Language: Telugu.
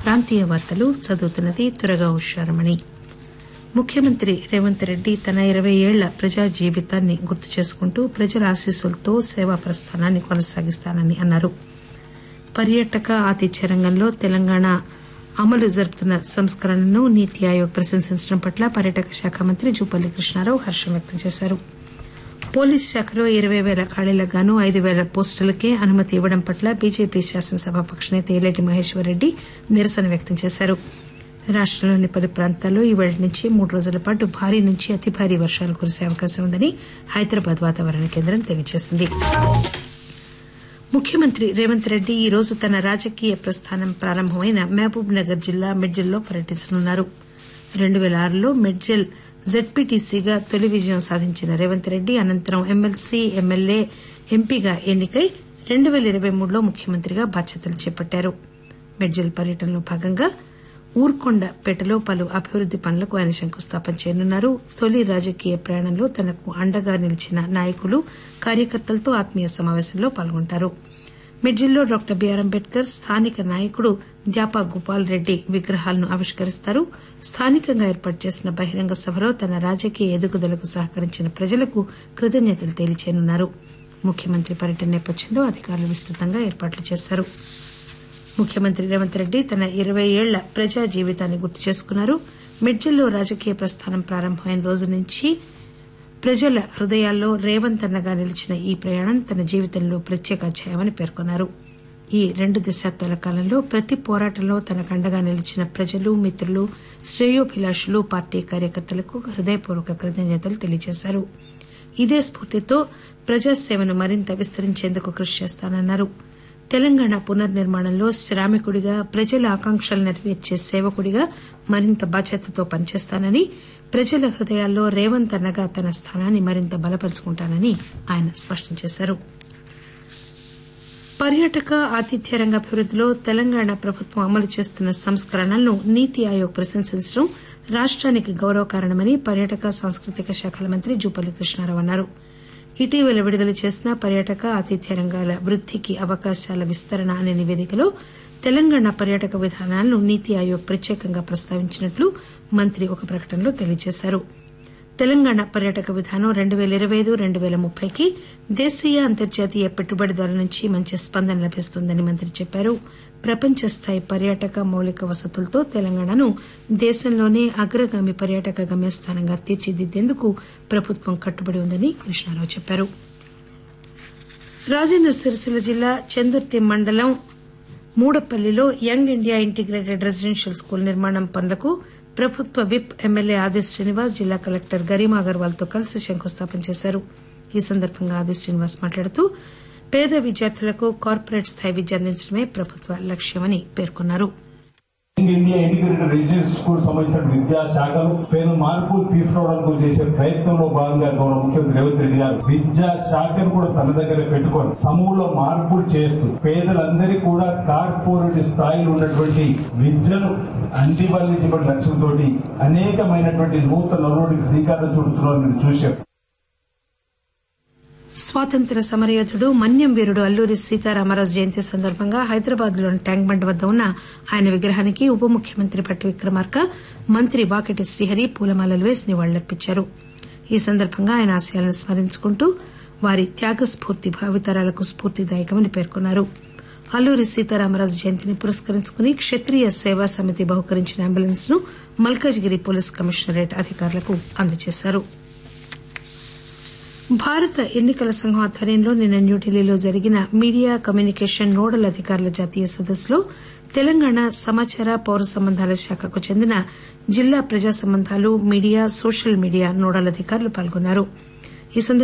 ప్రాంతీయ వార్తలు చదువుతున్నది త్వరగా హుషారమణి ముఖ్యమంత్రి రేవంత్ రెడ్డి తన ఇరవై ఏళ్ల ప్రజా జీవితాన్ని గుర్తు చేసుకుంటూ ప్రజల ఆశీస్సులతో సేవా ప్రస్థానాన్ని కొనసాగిస్తానని అన్నారు పర్యాటక ఆతిథ్య రంగంలో తెలంగాణ అమలు జరుపుతున్న సంస్కరణలను నీతి ఆయోగ్ ప్రశంసించడం పట్ల పర్యాటక శాఖ మంత్రి జూపల్లి కృష్ణారావు హర్షం వ్యక్తం చేశారు పోలీస్ శాఖలో ఇరవై పేల ఖాళీలకు గాను ఐదు పేల పోస్టులకే అనుమతి ఇవ్వడం పట్ల బీజేపీ శాసనసభాపక్ష నేత ఏలేటి మహేశ్వరరెడ్డి నిరసన వ్యక్తం చేశారు రాష్టంలోని పలు ప్రాంతాల్లో ఈ పేళ నుంచి మూడు రోజుల పాటు భారీ నుంచి అతి భారీ వర్షాలు కురిసే అవకాశం ఉందని హైదరాబాద్ వాతావరణ కేంద్రం తెలియజేసింది ముఖ్యమంత్రి రేవంత్ రెడ్డి ఈ రోజు తన రాజకీయ ప్రస్థానం ప్రారంభమైన మహబూబ్ నగర్ జిల్లా మెడ్జల్లో పర్యటించనున్నారు రెండు పేల ఆరులో మెడ్జల్ జెడ్పీటీసీగా తొలి విజయం సాధించిన రేవంత్ రెడ్డి అనంతరం ఎమ్మెల్సీ ఎమ్మెల్యే ఎంపీగా ఎన్నికై రెండు పేల ఇరవై మూడులో ముఖ్యమంత్రిగా బాధ్యతలు చేపట్టారు మెడ్జల్ పర్యటనలో భాగంగా ఊర్కొండపేటలో పలు అభివృద్ది పనులకు ఆయన శంకుస్థాపన చేయనున్నారు తొలి రాజకీయ ప్రయాణంలో తనకు అండగా నిలిచిన నాయకులు కార్యకర్తలతో ఆత్మీయ సమావేశంలో పాల్గొంటారు మిడ్జిల్లో డాక్టర్ బీఆర్ అంబేద్కర్ స్థానిక నాయకుడు ద్యాపా గోపాల్ రెడ్డి విగ్రహాలను ఆవిష్కరిస్తారు స్థానికంగా ఏర్పాటు చేసిన బహిరంగ సభలో తన రాజకీయ ఎదుగుదలకు సహకరించిన ప్రజలకు కృతజ్ఞతలు తెలియచేయనున్నారు ముఖ్యమంత్రి పర్యటన నేపథ్యంలో అధికారులు విస్తృతంగా ఏర్పాట్లు చేశారు ముఖ్యమంత్రి రేవంత్ రెడ్డి తన ఇరవై ఏళ్ల ప్రజా జీవితాన్ని గుర్తు చేసుకున్నారు మిడ్జిల్లో రాజకీయ ప్రస్థానం ప్రారంభమైన రోజు నుంచి ప్రజల హృదయాల్లో రేవంత్ అన్నగా నిలిచిన ఈ ప్రయాణం తన జీవితంలో ప్రత్యేక అధ్యాయమని పేర్కొన్నారు ఈ రెండు దశాబ్దాల కాలంలో ప్రతి పోరాటంలో తనకు అండగా నిలిచిన ప్రజలు మిత్రులు శ్రేయోభిలాషులు పార్టీ కార్యకర్తలకు హృదయపూర్వక కృతజ్ఞతలు తెలియజేశారు ఇదే స్ఫూర్తితో ప్రజాసేవను మరింత విస్తరించేందుకు కృషి చేస్తానన్నారు తెలంగాణ పునర్నిర్మాణంలో శ్రామికుడిగా ప్రజల ఆకాంక్షలు నెరవేర్చే సేవకుడిగా మరింత బాధ్యతతో పనిచేస్తానని ప్రజల హృదయాల్లో రేవంత్ అన్నగా తన స్థానాన్ని మరింత బలపరుచుకుంటానని ఆయన స్పష్టం చేశారు పర్యాటక ఆతిథ్య రంగ అభివృద్దిలో తెలంగాణ ప్రభుత్వం అమలు చేస్తున్న సంస్కరణలను నీతి ఆయోగ్ ప్రశంసించడం రాష్టానికి గౌరవకారణమని పర్యాటక సాంస్కృతిక శాఖల మంత్రి జూపల్లి కృష్ణారావు అన్నారు ఇటీవల విడుదల చేసిన పర్యాటక ఆతిథ్య రంగాల వృద్దికి అవకాశాల విస్తరణ అనే నివేదికలో తెలంగాణ పర్యాటక విధానాలను నీతి ఆయోగ్ ప్రత్యేకంగా ప్రస్తావించినట్లు మంత్రి ఒక ప్రకటనలో తెలియజేశారు తెలంగాణ పర్యాటక విధానం రెండు పేల ఇరవై ఐదు రెండు పేల ముప్పైకి దేశీయ అంతర్జాతీయ పెట్టుబడిదారుల నుంచి మంచి స్పందన లభిస్తుందని మంత్రి చెప్పారు ప్రపంచ స్థాయి పర్యాటక మౌలిక వసతులతో తెలంగాణను దేశంలోనే అగ్రగామి పర్యాటక గమ్యస్థానంగా తీర్చిదిద్దేందుకు ప్రభుత్వం కట్టుబడి ఉందని కృష్ణారావు చెప్పారు రాజన్న సిరిసిల్ల జిల్లా చందుర్తి మండలం మూడపల్లిలో young India integrated residential school నిర్మాణం పనులకు ప్రభుత్వ విప్ ఎమ్మెల్యే ఆది శ్రీనివాస్ జిల్లా కలెక్టర్ గరిమా అగర్వాల్ తో కలిసి శంకుస్థాపన చేశారు ఈ సందర్భంగా ఆది శ్రీనివాస్ మాట్లాడుతూ పేద విద్యార్థులకు కార్పొరేట్ స్థాయి విద్య అందించడమే ప్రభుత్వ లక్ష్యమని పేర్కొన్నారు ఇండియా ఇంటిగ్రేటెడ్ రెసిడెన్షియల్ స్కూల్ సంబంధించిన విద్యా శాఖలు పేరు మార్పులు తీసుకురావడానికి చేసే ప్రయత్నంలో భాగంగా గౌరవ ముఖ్యమంత్రి రేవంత్ రెడ్డి గారు విద్యా శాఖను కూడా తన దగ్గర పెట్టుకొని సమూల మార్పులు చేస్తూ పేదలందరికీ కూడా కార్పొరేట్ స్థాయిలో ఉన్నటువంటి విద్యను అందివల్లించబడిన లక్ష్యంతో అనేకమైనటువంటి నూతన నలుగురికి శ్రీకారం చుడుతున్నారని మీరు చూశారు స్వాతంత్ర సమరయోధుడు మన్యం వీరుడు అల్లూరి సీతారామరాజు జయంతి సందర్భంగా హైదరాబాద్ లోని ట్యాంక్ బండ్ వద్ద ఉన్న ఆయన విగ్రహానికి ఉప ముఖ్యమంత్రి భట్టి విక్రమార్క మంత్రి వాకిటి శ్రీహరి పూలమాలలు వేసి నివాళులర్పించారు ఈ సందర్భంగా ఆయన ఆశయాలను స్మరించుకుంటూ వారి త్యాగ స్ఫూర్తి భావితరాలకు స్ఫూర్తిదాయకమని పేర్కొన్నారు అల్లూరి సీతారామరాజు జయంతిని పురస్కరించుకుని క్షత్రియ సేవా సమితి బహుకరించిన అంబులెన్స్ ను మల్కాజిగిరి పోలీస్ కమిషనరేట్ అధికారులకు అందజేశారు భారత ఎన్నికల సంఘం ఆధ్వర్యంలో నిన్న న్యూఢిల్లీలో జరిగిన మీడియా కమ్యూనికేషన్ నోడల్ అధికారుల జాతీయ సదస్సులో తెలంగాణ సమాచార పౌర సంబంధాల శాఖకు చెందిన జిల్లా ప్రజా సంబంధాలు మీడియా సోషల్ మీడియా నోడల్ అధికారులు పాల్గొన్నారు ఈ